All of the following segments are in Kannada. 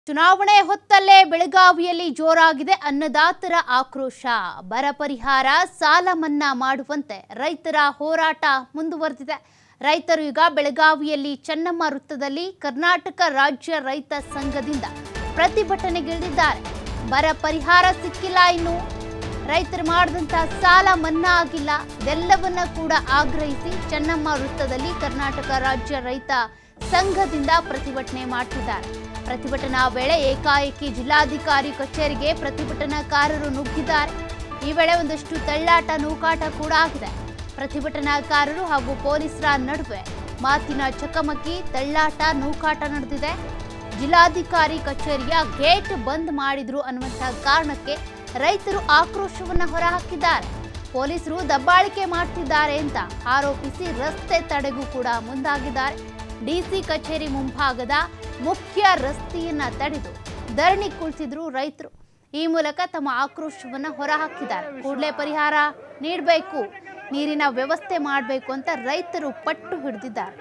ಚುನಾವಣೆ ಹೊತ್ತಲ್ಲೇ ಬೆಳಗಾವಿಯಲ್ಲಿ ಜೋರಾಗಿದೆ ಅನ್ನದಾತರ ಆಕ್ರೋಶ ಬರ ಪರಿಹಾರ ಸಾಲ ಮನ್ನಾ ಮಾಡುವಂತೆ ರೈತರ ಹೋರಾಟ ಮುಂದುವರೆದಿದೆ ರೈತರು ಈಗ ಬೆಳಗಾವಿಯಲ್ಲಿ ಚೆನ್ನಮ್ಮ ವೃತ್ತದಲ್ಲಿ ಕರ್ನಾಟಕ ರಾಜ್ಯ ರೈತ ಸಂಘದಿಂದ ಪ್ರತಿಭಟನೆಗಿಳಿದಿದ್ದಾರೆ ಬರ ಪರಿಹಾರ ಸಿಕ್ಕಿಲ್ಲ ಇನ್ನು ರೈತರು ಮಾಡಿದಂತಹ ಸಾಲ ಮನ್ನಾ ಆಗಿಲ್ಲ ಇದೆಲ್ಲವನ್ನ ಕೂಡ ಆಗ್ರಹಿಸಿ ಚೆನ್ನಮ್ಮ ವೃತ್ತದಲ್ಲಿ ಕರ್ನಾಟಕ ರಾಜ್ಯ ರೈತ ಸಂಘದಿಂದ ಪ್ರತಿಭಟನೆ ಮಾಡ್ತಿದ್ದಾರೆ ಪ್ರತಿಭಟನಾ ವೇಳೆ ಏಕಾಏಕಿ ಜಿಲ್ಲಾಧಿಕಾರಿ ಕಚೇರಿಗೆ ಪ್ರತಿಭಟನಾಕಾರರು ನುಗ್ಗಿದ್ದಾರೆ ಈ ವೇಳೆ ಒಂದಷ್ಟು ತಳ್ಳಾಟ ನೂಕಾಟ ಕೂಡ ಆಗಿದೆ ಪ್ರತಿಭಟನಾಕಾರರು ಹಾಗೂ ಪೊಲೀಸರ ನಡುವೆ ಮಾತಿನ ಚಕಮಕಿ ತಳ್ಳಾಟ ನೂಕಾಟ ನಡೆದಿದೆ ಜಿಲ್ಲಾಧಿಕಾರಿ ಕಚೇರಿಯ ಗೇಟ್ ಬಂದ್ ಮಾಡಿದ್ರು ಅನ್ನುವಂತಹ ಕಾರಣಕ್ಕೆ ರೈತರು ಆಕ್ರೋಶವನ್ನ ಹೊರಹಾಕಿದ್ದಾರೆ ಪೊಲೀಸರು ದಬ್ಬಾಳಿಕೆ ಮಾಡ್ತಿದ್ದಾರೆ ಅಂತ ಆರೋಪಿಸಿ ರಸ್ತೆ ತಡೆಗೂ ಕೂಡ ಮುಂದಾಗಿದ್ದಾರೆ ಡಿಸಿ ಕಚೇರಿ ಮುಂಭಾಗದ ಮುಖ್ಯ ರಸ್ತೆಯನ್ನ ತಡೆದು ಧರಣಿ ಕುಳಿತಿದ್ರು ರೈತರು ಈ ಮೂಲಕ ತಮ್ಮ ಆಕ್ರೋಶವನ್ನ ಹೊರಹಾಕಿದ್ದಾರೆ ಕೂಡಲೇ ಪರಿಹಾರ ನೀಡಬೇಕು ನೀರಿನ ವ್ಯವಸ್ಥೆ ಮಾಡಬೇಕು ಅಂತ ರೈತರು ಪಟ್ಟು ಹಿಡಿದಿದ್ದಾರೆ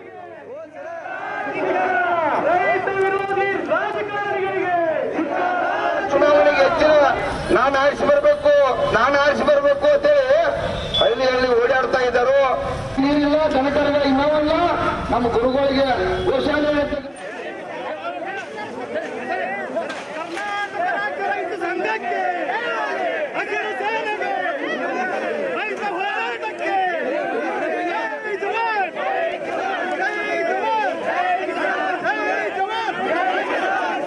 ಚುನಾವಣೆಗೆ ಹೆಚ್ಚಿನ ನಾನು ಆರಿಸಿ ಬರಬೇಕು ನಾನು ಆರಿಸಿ ಬರಬೇಕು ಅಂತೇಳಿ ಹಳ್ಳಿ ಹಳ್ಳಿ ಓಡಾಡ್ತಾ ಇದ್ದಾರೋ ನೀರಿಲ್ಲ ದನಕರಗಳ ಇನ್ನವಲ್ಲ ನಮ್ಮ ಗುರುಗಳಿಗೆ ಗೋಶಾಲೆ ಸಂಘಕ್ಕೆ ಅಖಿಲ ಸೇನೆಗೆ ರೈತ ಹೋರಾಟಕ್ಕೆ ಜೈ ಜವಾನ್ ಜೈ ಜವಾನ್ ಜೈ ಜವಾನ್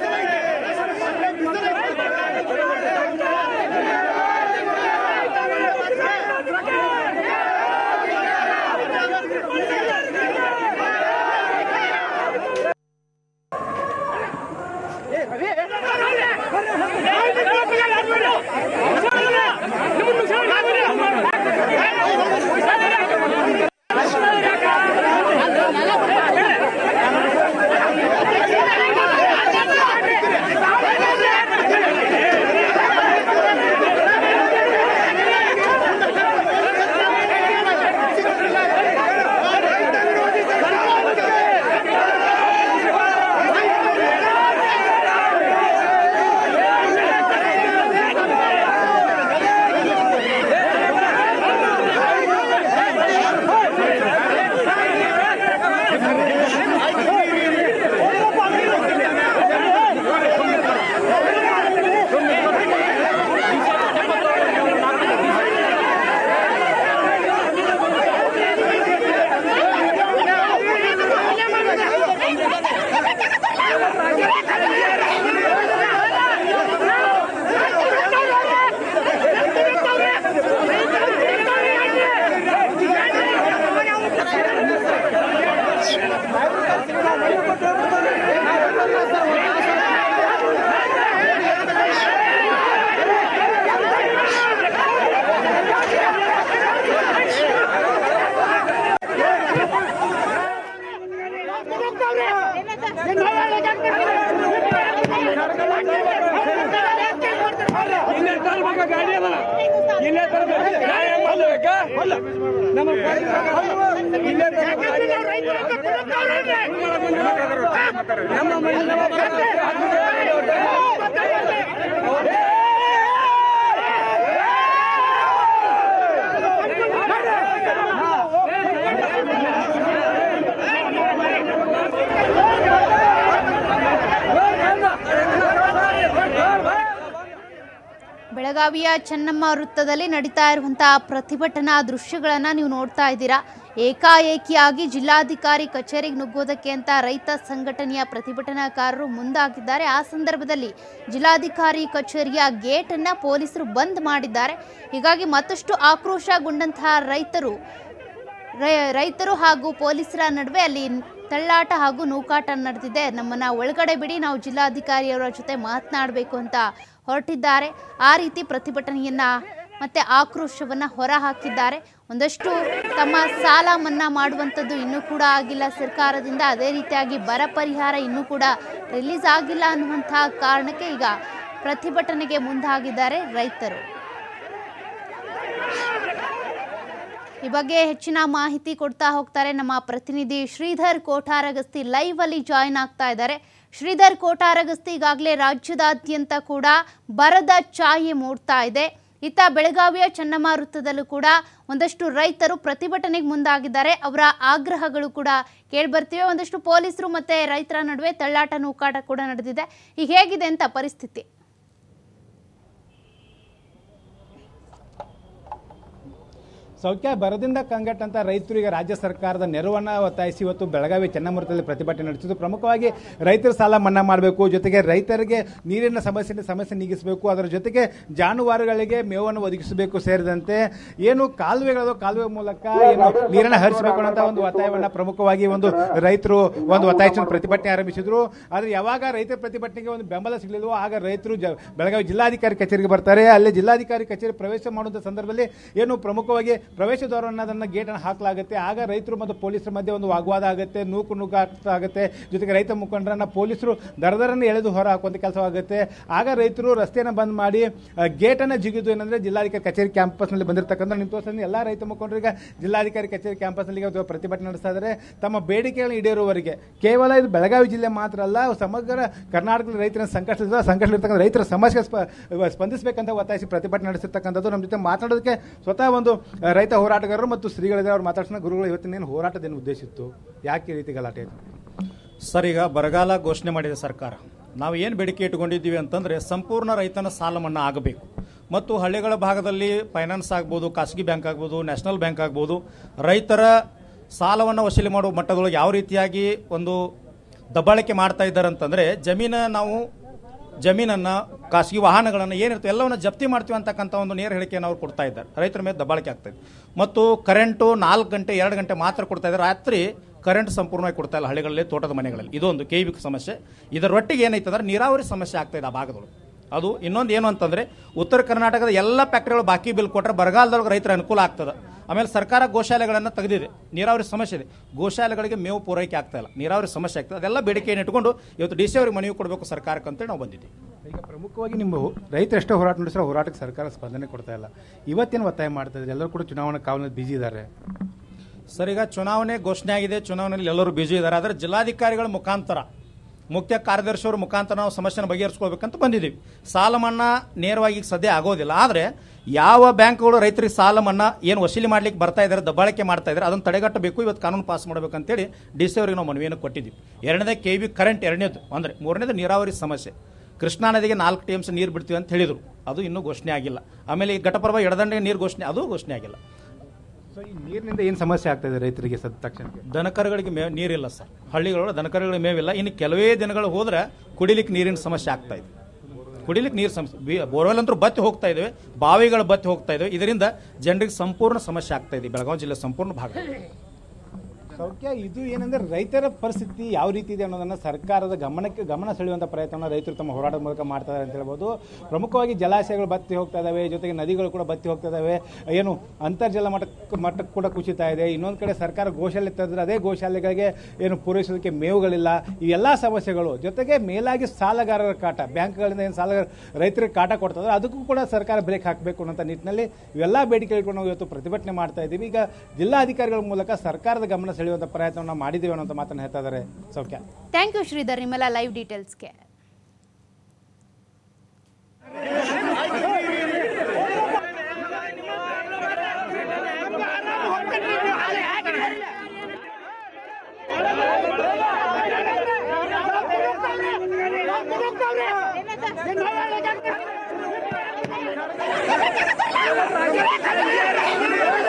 ಇಲ್ಲೇ ತರ್ಬೇಕ ಗಾಡಿ ಅದ ಇಲ್ಲೇ ತರ್ಬೇಕು ನಮ್ಮ ಇಲ್ಲೇ ನಮ್ಮ ಮನೆ ಬೆಳಗಾವಿಯ ಚೆನ್ನಮ್ಮ ವೃತ್ತದಲ್ಲಿ ನಡೀತಾ ಇರುವಂತಹ ಪ್ರತಿಭಟನಾ ದೃಶ್ಯಗಳನ್ನ ನೀವು ನೋಡ್ತಾ ಇದ್ದೀರಾ ಏಕಾಏಕಿಯಾಗಿ ಜಿಲ್ಲಾಧಿಕಾರಿ ಕಚೇರಿಗೆ ನುಗ್ಗೋದಕ್ಕೆ ಅಂತ ರೈತ ಸಂಘಟನೆಯ ಪ್ರತಿಭಟನಾಕಾರರು ಮುಂದಾಗಿದ್ದಾರೆ ಆ ಸಂದರ್ಭದಲ್ಲಿ ಜಿಲ್ಲಾಧಿಕಾರಿ ಕಚೇರಿಯ ಗೇಟ್ ಅನ್ನ ಪೊಲೀಸರು ಬಂದ್ ಮಾಡಿದ್ದಾರೆ ಹೀಗಾಗಿ ಮತ್ತಷ್ಟು ಆಕ್ರೋಶಗೊಂಡಂತಹ ರೈತರು ರೈ- ರೈತರು ಹಾಗೂ ಪೊಲೀಸರ ನಡುವೆ ಅಲ್ಲಿ ತಳ್ಳಾಟ ಹಾಗೂ ನೂಕಾಟ ನಡೆದಿದೆ ನಮ್ಮನ್ನ ಒಳಗಡೆ ಬಿಡಿ ನಾವು ಜಿಲ್ಲಾಧಿಕಾರಿಯವರ ಜೊತೆ ಮಾತನಾಡಬೇಕು ಅಂತ ಹೊರಟಿದ್ದಾರೆ ಆ ರೀತಿ ಪ್ರತಿಭಟನೆಯನ್ನ ಮತ್ತೆ ಆಕ್ರೋಶವನ್ನ ಹೊರ ಹಾಕಿದ್ದಾರೆ ಒಂದಷ್ಟು ತಮ್ಮ ಸಾಲ ಮನ್ನಾ ಮಾಡುವಂಥದ್ದು ಇನ್ನೂ ಕೂಡ ಆಗಿಲ್ಲ ಸರ್ಕಾರದಿಂದ ಅದೇ ರೀತಿಯಾಗಿ ಬರ ಪರಿಹಾರ ಇನ್ನೂ ಕೂಡ ರಿಲೀಸ್ ಆಗಿಲ್ಲ ಅನ್ನುವಂತಹ ಕಾರಣಕ್ಕೆ ಈಗ ಪ್ರತಿಭಟನೆಗೆ ಮುಂದಾಗಿದ್ದಾರೆ ರೈತರು ಈ ಬಗ್ಗೆ ಹೆಚ್ಚಿನ ಮಾಹಿತಿ ಕೊಡ್ತಾ ಹೋಗ್ತಾರೆ ನಮ್ಮ ಪ್ರತಿನಿಧಿ ಶ್ರೀಧರ್ ಕೋಠಾರಗಸ್ತಿ ಲೈವ್ ಅಲ್ಲಿ ಜಾಯಿನ್ ಆಗ್ತಾ ಇದ್ದಾರೆ ಶ್ರೀಧರ್ ಕೋಟಾರಗಸ್ತಿ ಈಗಾಗಲೇ ರಾಜ್ಯದಾದ್ಯಂತ ಕೂಡ ಬರದ ಛಾಯೆ ಮೂಡ್ತಾ ಇದೆ ಇತ್ತ ಬೆಳಗಾವಿಯ ಚನ್ನಮಾರುತದಲ್ಲೂ ಕೂಡ ಒಂದಷ್ಟು ರೈತರು ಪ್ರತಿಭಟನೆಗೆ ಮುಂದಾಗಿದ್ದಾರೆ ಅವರ ಆಗ್ರಹಗಳು ಕೂಡ ಕೇಳ್ಬರ್ತಿವೆ ಒಂದಷ್ಟು ಪೊಲೀಸರು ಮತ್ತೆ ರೈತರ ನಡುವೆ ತಳ್ಳಾಟ ನೂಕಾಟ ಕೂಡ ನಡೆದಿದೆ ಈಗ ಹೇಗಿದೆ ಅಂತ ಪರಿಸ್ಥಿತಿ ಸೌಖ್ಯ ಬರದಿಂದ ಕಂಗಟ್ಟಂತ ರೈತರಿಗೆ ರಾಜ್ಯ ಸರ್ಕಾರದ ನೆರವನ್ನು ಒತ್ತಾಯಿಸಿ ಇವತ್ತು ಬೆಳಗಾವಿ ಚನ್ನಮುರದಲ್ಲಿ ಪ್ರತಿಭಟನೆ ನಡೆಸಿದ್ದು ಪ್ರಮುಖವಾಗಿ ರೈತರ ಸಾಲ ಮನ್ನಾ ಮಾಡಬೇಕು ಜೊತೆಗೆ ರೈತರಿಗೆ ನೀರಿನ ಸಮಸ್ಯೆ ಸಮಸ್ಯೆ ನೀಗಿಸಬೇಕು ಅದರ ಜೊತೆಗೆ ಜಾನುವಾರುಗಳಿಗೆ ಮೇವನ್ನು ಒದಗಿಸಬೇಕು ಸೇರಿದಂತೆ ಏನು ಕಾಲುವೆಗಳು ಕಾಲುವೆ ಮೂಲಕ ಏನು ನೀರನ್ನು ಹರಿಸಬೇಕು ಅನ್ನೋ ಒಂದು ಒತ್ತಾಯವನ್ನು ಪ್ರಮುಖವಾಗಿ ಒಂದು ರೈತರು ಒಂದು ಒತ್ತಾಯಿಸಿದ ಪ್ರತಿಭಟನೆ ಆರಂಭಿಸಿದ್ರು ಆದರೆ ಯಾವಾಗ ರೈತರ ಪ್ರತಿಭಟನೆಗೆ ಒಂದು ಬೆಂಬಲ ಸಿಗಲಿಲ್ವೋ ಆಗ ರೈತರು ಜ ಬೆಳಗಾವಿ ಜಿಲ್ಲಾಧಿಕಾರಿ ಕಚೇರಿಗೆ ಬರ್ತಾರೆ ಅಲ್ಲಿ ಜಿಲ್ಲಾಧಿಕಾರಿ ಕಚೇರಿ ಪ್ರವೇಶ ಮಾಡುವಂಥ ಸಂದರ್ಭದಲ್ಲಿ ಏನು ಪ್ರಮುಖವಾಗಿ ಪ್ರವೇಶ ದ್ವಾರ ಅನ್ನೋದನ್ನ ಗೇಟನ್ನು ಹಾಕಲಾಗುತ್ತೆ ಆಗ ರೈತರು ಮತ್ತು ಪೊಲೀಸರ ಮಧ್ಯೆ ಒಂದು ವಾಗ್ವಾದ ಆಗುತ್ತೆ ನೂಕು ನುಗ್ಗಾಟ ಆಗುತ್ತೆ ಜೊತೆಗೆ ರೈತ ಮುಖಂಡರನ್ನ ಪೊಲೀಸರು ದರದರನ್ನು ಎಳೆದು ಹೊರ ಹಾಕುವಂಥ ಕೆಲಸವಾಗುತ್ತೆ ಆಗ ರೈತರು ರಸ್ತೆಯನ್ನು ಬಂದ್ ಮಾಡಿ ಆ, ಗೇಟನ್ನು ಜಿಗಿದು ಏನಂದ್ರೆ ಜಿಲ್ಲಾಧಿಕಾರಿ ಕಚೇರಿ ಕ್ಯಾಂಪಸ್ನಲ್ಲಿ ಬಂದಿರತಕ್ಕಂಥ ನಿಂತೋಸಲ್ಲಿ ಎಲ್ಲ ರೈತ ಮುಖಂಡರಿಗೆ ಜಿಲ್ಲಾಧಿಕಾರಿ ಕಚೇರಿ ಕ್ಯಾಂಪಸ್ನಲ್ಲಿ ಇವತ್ತು ಪ್ರತಿಭಟನೆ ನಡೆಸ್ತಾ ಇದ್ದಾರೆ ತಮ್ಮ ಬೇಡಿಕೆಗಳನ್ನು ಈಡೇರುವವರೆಗೆ ಕೇವಲ ಇದು ಬೆಳಗಾವಿ ಜಿಲ್ಲೆ ಮಾತ್ರ ಅಲ್ಲ ಸಮಗ್ರ ಕರ್ನಾಟಕದ ರೈತರ ಸಂಕಷ್ಟ ಸಂಕಷ್ಟದಲ್ಲಿರ್ತಕ್ಕಂಥ ರೈತರ ಸಮಸ್ಯೆ ಸ್ಪ- ಸ್ಪಂದಿಸಬೇಕಂತ ಒತ್ತಾಯಿಸಿ ಪ್ರತಿಭಟನೆ ನಡೆಸಿರ್ತಕ್ಕಂಥದ್ದು ನಮ್ಮ ಜೊತೆ ಮಾತನಾಡೋದಕ್ಕೆ ಸ್ವತಃ ಒಂದು ಆ, ರೈತ ಹೋರಾಟಗಾರರು ಮತ್ತು ಶ್ರೀಗಳಿದ್ದಾರೆ ಅವ್ರು ಮಾತಾಡ್ಸೋಣ ಗುರುಗಳು ಇವತ್ತಿನ ಏನು ಹೋರಾಟದೇನು ಉದ್ದೇಶ ಇತ್ತು ಯಾಕೆ ಈ ರೀತಿ ಗಲಾಟೆ ಆಯ್ತು ಸರ್ ಈಗ ಬರಗಾಲ ಘೋಷಣೆ ಮಾಡಿದೆ ಸರ್ಕಾರ ನಾವು ಏನು ಬೇಡಿಕೆ ಇಟ್ಕೊಂಡಿದ್ದೀವಿ ಅಂತಂದರೆ ಸಂಪೂರ್ಣ ರೈತನ ಸಾಲ ಮನ್ನಾ ಆಗಬೇಕು ಮತ್ತು ಹಳ್ಳಿಗಳ ಭಾಗದಲ್ಲಿ ಫೈನಾನ್ಸ್ ಆಗ್ಬೋದು ಖಾಸಗಿ ಬ್ಯಾಂಕ್ ಆಗ್ಬೋದು ನ್ಯಾಷನಲ್ ಬ್ಯಾಂಕ್ ಆಗ್ಬೋದು ರೈತರ ಸಾಲವನ್ನು ವಸೂಲಿ ಮಾಡುವ ಮಟ್ಟದೊಳಗೆ ಯಾವ ರೀತಿಯಾಗಿ ಒಂದು ದಬ್ಬಾಳಿಕೆ ಮಾಡ್ತಾ ಇದ್ದಾರೆ ಅಂತಂದರೆ ಜಮೀನು ನಾವು ಜಮೀನನ್ನು ಖಾಸಗಿ ವಾಹನಗಳನ್ನು ಏನಿರ್ತವೆ ಎಲ್ಲವನ್ನು ಜಪ್ತಿ ಮಾಡ್ತೀವಿ ಅಂತಕ್ಕಂಥ ಒಂದು ನೇರ ಹೇಳಿಕೆಯನ್ನು ಅವ್ರು ಕೊಡ್ತಾ ಇದ್ದಾರೆ ರೈತರ ಮೇಲೆ ದಬ್ಬಾಳಿಕೆ ಆಗ್ತಾ ಇದೆ ಮತ್ತು ಕರೆಂಟು ನಾಲ್ಕು ಗಂಟೆ ಎರಡು ಗಂಟೆ ಮಾತ್ರ ಕೊಡ್ತಾ ಇದ್ದಾರೆ ರಾತ್ರಿ ಕರೆಂಟ್ ಸಂಪೂರ್ಣವಾಗಿ ಕೊಡ್ತಾ ಇಲ್ಲ ಹಳ್ಳಿಗಳಲ್ಲಿ ತೋಟದ ಮನೆಗಳಲ್ಲಿ ಇದೊಂದು ಕೆ ಸಮಸ್ಯೆ ಇದರೊಟ್ಟಿಗೆ ಏನೈತೆ ಅಂದ್ರೆ ನೀರಾವರಿ ಸಮಸ್ಯೆ ಆಗ್ತಾ ಇದೆ ಆ ಭಾಗದೊಳಗೆ ಅದು ಇನ್ನೊಂದು ಏನು ಅಂತಂದ್ರೆ ಉತ್ತರ ಕರ್ನಾಟಕದ ಎಲ್ಲ ಫ್ಯಾಕ್ಟರಿಗಳು ಬಾಕಿ ಬಿಲ್ ಕೊಟ್ಟರೆ ಬರಗಾಲದೊಳಗೆ ರೈತರ ಅನುಕೂಲ ಆಗ್ತದೆ ಆಮೇಲೆ ಸರ್ಕಾರ ಗೋಶಾಲೆಗಳನ್ನು ತೆಗೆದಿದೆ ನೀರಾವರಿ ಸಮಸ್ಯೆ ಇದೆ ಗೋಶಾಲೆಗಳಿಗೆ ಮೇವು ಪೂರೈಕೆ ಆಗ್ತಾ ಇಲ್ಲ ನೀರಾವರಿ ಸಮಸ್ಯೆ ಆಗ್ತದೆ ಅದೆಲ್ಲ ಬೇಡಿಕೆಯನ್ನು ಇಟ್ಕೊಂಡು ಇವತ್ತು ಡಿ ಸಿ ಅವರಿಗೆ ಮನವಿ ಕೊಡಬೇಕು ಸರ್ಕಾರಕ್ಕೆ ಅಂತೇಳಿ ನಾವು ಬಂದಿದ್ದೀವಿ ಈಗ ಪ್ರಮುಖವಾಗಿ ನಿಮ್ಮ ರೈತರು ಎಷ್ಟೋ ಹೋರಾಟ ನಡೆಸಿರೋ ಹೋರಾಟಕ್ಕೆ ಸರ್ಕಾರ ಸ್ಪಂದನೆ ಕೊಡ್ತಾ ಇಲ್ಲ ಇವತ್ತೇನು ಒತ್ತಾಯ ಮಾಡ್ತಾ ಇದ್ದಾರೆ ಎಲ್ಲರೂ ಕೂಡ ಚುನಾವಣಾ ಕಾವಲಿನಲ್ಲಿ ಬಿಜಿ ಇದ್ದಾರೆ ಸರ್ ಈಗ ಚುನಾವಣೆ ಘೋಷಣೆ ಆಗಿದೆ ಚುನಾವಣೆಯಲ್ಲಿ ಎಲ್ಲರೂ ಬಿಜಿ ಇದ್ದಾರೆ ಆದರೆ ಜಿಲ್ಲಾಧಿಕಾರಿಗಳ ಮುಖಾಂತರ ಮುಖ್ಯ ಕಾರ್ಯದರ್ಶಿಯವರ ಮುಖಾಂತರ ನಾವು ಸಮಸ್ಯೆನ ಬಗೆಹರಿಸ್ಕೊಳ್ಬೇಕಂತ ಬಂದಿದ್ದೀವಿ ಸಾಲ ಮನ್ನಾ ನೇರವಾಗಿ ಈಗ ಸದ್ಯ ಆಗೋದಿಲ್ಲ ಆದರೆ ಯಾವ ಬ್ಯಾಂಕ್ಗಳು ರೈತರಿಗೆ ಸಾಲ ಮನ್ನಾ ಏನು ವಸೂಲಿ ಮಾಡ್ಲಿಕ್ಕೆ ಬರ್ತಾ ಇದ್ದಾರೆ ದಬ್ಬಾಳಿಕೆ ಮಾಡ್ತಾ ಇದ್ದಾರೆ ಅದನ್ನು ತಡೆಗಟ್ಟಬೇಕು ಇವತ್ತು ಕಾನೂನು ಪಾಸ್ ಮಾಡಬೇಕಂತೇಳಿ ಡಿ ಸಿ ಅವರಿಗೆ ನಾವು ಮನವಿಯನ್ನು ಕೊಟ್ಟಿದ್ದೀವಿ ಎರಡನೇ ಕೆ ವಿ ಕರೆಂಟ್ ಎರಡನೇದು ಅಂದರೆ ಮೂರನೇದು ನೀರಾವರಿ ಸಮಸ್ಯೆ ಕೃಷ್ಣಾ ನದಿಗೆ ನಾಲ್ಕು ಟಿ ಎಮ್ಸ್ ನೀರು ಬಿಡ್ತೀವಿ ಅಂತ ಹೇಳಿದರು ಅದು ಇನ್ನೂ ಘೋಷಣೆ ಆಗಿಲ್ಲ ಆಮೇಲೆ ಈ ಘಟಪರ್ವ ಎಡದಂಡೆಗೆ ನೀರು ಘೋಷಣೆ ಅದು ಘೋಷಣೆ ಆಗಿಲ್ಲ ಸೊ ಈ ನೀರಿನಿಂದ ಏನು ಸಮಸ್ಯೆ ಆಗ್ತಾ ಇದೆ ರೈತರಿಗೆ ಸದ್ ತಕ್ಷಣಕ್ಕೆ ದನಕರುಗಳಿಗೆ ಮೇವು ನೀರಿಲ್ಲ ಸರ್ ಹಳ್ಳಿಗಳೊಳಗೆ ದನಕರುಗಳಿಗೆ ಮೇವಿಲ್ಲ ಇನ್ನು ಕೆಲವೇ ದಿನಗಳು ಹೋದ್ರೆ ಕುಡಿಲಿಕ್ಕೆ ನೀರಿನ ಸಮಸ್ಯೆ ಆಗ್ತಾ ಇದೆ ಕುಡಿಲಿಕ್ಕೆ ನೀರು ಸಮಸ್ಯೆ ಬೋರ್ವೆಲ್ ಅಂತೂ ಬತ್ತಿ ಹೋಗ್ತಾ ಇದ್ದೇವೆ ಬಾವಿಗಳು ಬತ್ತಿ ಹೋಗ್ತಾ ಇದ್ದೇವೆ ಇದರಿಂದ ಜನರಿಗೆ ಸಂಪೂರ್ಣ ಸಮಸ್ಯೆ ಆಗ್ತಾ ಇದೆ ಬೆಳಗಾವಿ ಜಿಲ್ಲೆ ಸಂಪೂರ್ಣ ಭಾಗ ಸೌಖ್ಯ ಇದು ಏನಂದ್ರೆ ರೈತರ ಪರಿಸ್ಥಿತಿ ಯಾವ ರೀತಿ ಇದೆ ಅನ್ನೋದನ್ನ ಸರ್ಕಾರದ ಗಮನಕ್ಕೆ ಗಮನ ಸೆಳೆಯುವಂಥ ಪ್ರಯತ್ನವನ್ನು ರೈತರು ತಮ್ಮ ಹೋರಾಟದ ಮೂಲಕ ಮಾಡ್ತಾ ಇದ್ದಾರೆ ಅಂತ ಹೇಳ್ಬೋದು ಪ್ರಮುಖವಾಗಿ ಜಲಾಶಯಗಳು ಬತ್ತಿ ಹೋಗ್ತಾ ಇದಾವೆ ಜೊತೆಗೆ ನದಿಗಳು ಕೂಡ ಬತ್ತಿ ಹೋಗ್ತಾ ಇದಾವೆ ಏನು ಅಂತರ್ಜಲ ಮಟ್ಟ ಮಟ್ಟಕ್ಕೆ ಕೂಡ ಕುಸಿತಾ ಇದೆ ಇನ್ನೊಂದು ಕಡೆ ಸರ್ಕಾರ ಗೋಶಾಲೆ ತೆಗೆದ್ರೆ ಅದೇ ಗೋಶಾಲೆಗಳಿಗೆ ಏನು ಪೂರೈಸೋದಕ್ಕೆ ಮೇವುಗಳಿಲ್ಲ ಈ ಎಲ್ಲ ಸಮಸ್ಯೆಗಳು ಜೊತೆಗೆ ಮೇಲಾಗಿ ಸಾಲಗಾರರ ಕಾಟ ಬ್ಯಾಂಕ್ಗಳಿಂದ ಏನು ಸಾಲಗಾರ ರೈತರಿಗೆ ಕಾಟ ಕೊಡ್ತದೆ ಅದಕ್ಕೂ ಕೂಡ ಸರ್ಕಾರ ಬ್ರೇಕ್ ಹಾಕಬೇಕು ಅನ್ನೋ ನಿಟ್ಟಿನಲ್ಲಿ ಇವೆಲ್ಲ ಬೇಡಿಕೆ ಇಟ್ಕೊಂಡು ನಾವು ಇವತ್ತು ಪ್ರತಿಭಟನೆ ಮಾಡ್ತಾ ಇದ್ದೀವಿ ಈಗ ಜಿಲ್ಲಾಧಿಕಾರಿಗಳ ಮೂಲಕ ಸರ್ಕಾರದ ಗಮನ ಸೆಳೆಯುವಂಥ ಪ್ರಯತ್ನವನ್ನು ಮಾಡಿದ್ದೀವಿ ಅನ್ನೋ ಮಾತನ್ನು ಹೇಳ್ತಾ ಇದ್ದಾರೆ ಸೌಖ್ಯ ಥ್ಯಾಂಕ್ ಯು ಶ್ರೀಧರ್ ನಿಮ್ಮೆಲ್ಲ ಲೈವ್ ಡೀಟೇಲ್ಸ್ಗೆ Thank you.